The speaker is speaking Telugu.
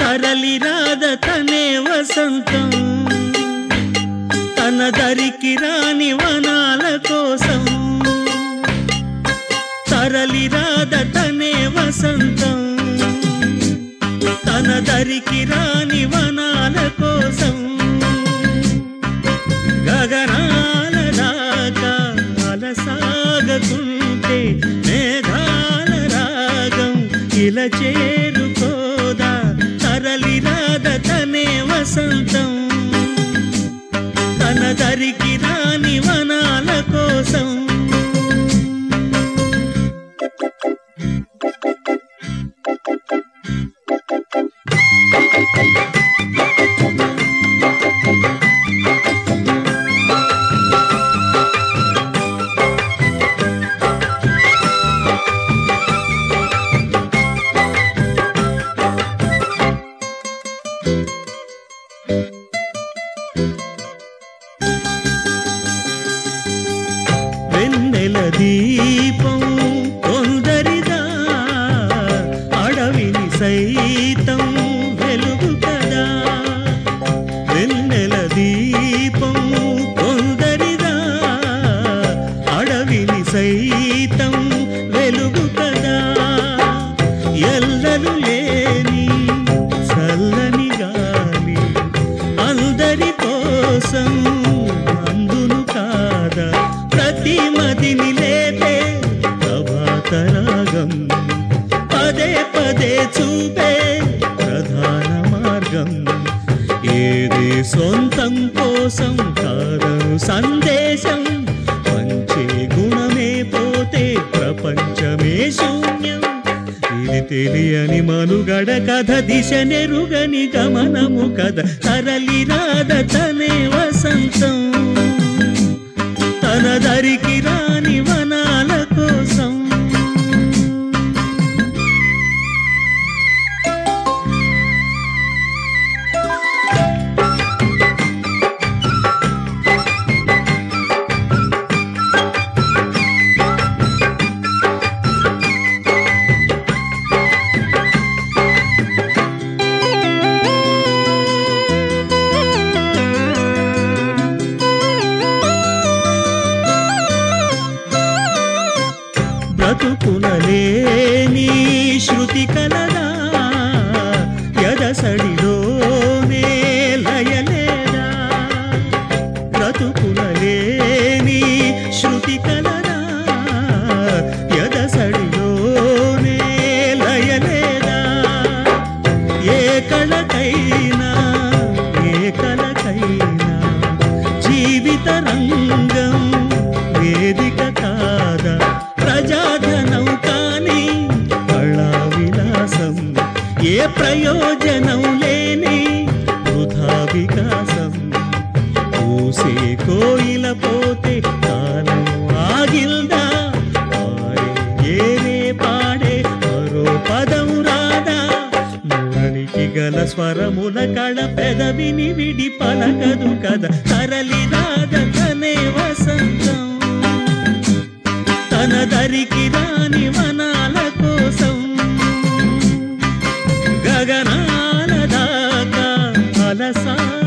తరలి రాద తనే వసంతం తన దరికి రాని వనాల కోసం తరలి రాద తనే వసంతం తన దరికి రాని వనాల కోసం గగనాల దాకా అలసాగకుంటే మేఘాల రాగం ఇలా చేరుకోదా తరలి రాద తనే వసంతం తన దరికి రాని వనాల కోసం వెన్నెల దీపం కొందరిదా అడవిని సైతం వెలుగు కదా వెన్నెల దీపం కొందరిదా అడవిని సైతం వెలుగు కదా ఎల్లలు లేని చల్లని గాలి అందరి కోసం అందును కాదా ప్రతి మదిని లేపే ప్రభాతరాగం పదే పదే చూపే ప్రధాన మార్గం ఏది సొంతం కోసం కాదను సందేశం మంచి గుణమే పోతే ప్రపంచమే శూన్యం ఇది తెలియని మనుగడ కథ దిశ నెరుగని గమనము కథ తరలి రాద తనే వసంతం తన దరికి రాని వనాల కోసం బ్రతుకునలేని శృతి కలదా ఎదసడిలోనే లయలేదా బ్రతుకునలేని శృతి కలదా ఎదసడిలోనే లయలేదా ఏ కళకైనా ఏ కళకైనా జీవిత రంగం వేదిక కాదా ప్రజాధనం కాని కళా విలాసం ఏ ప్రయోజనం లేని వృధా వికాసం పూసే కోయిల పోతే కాలం ఆగిల్దా పాడే ఏనే పాడే మరో పదం రాదా మురళికి గల స్వరముల కళ పెదవిని విడి పలకదు కదా తరలి రాద తనే వసంతం తన దరికి రాని వనాల కోసం గగనాల దాకా అలసా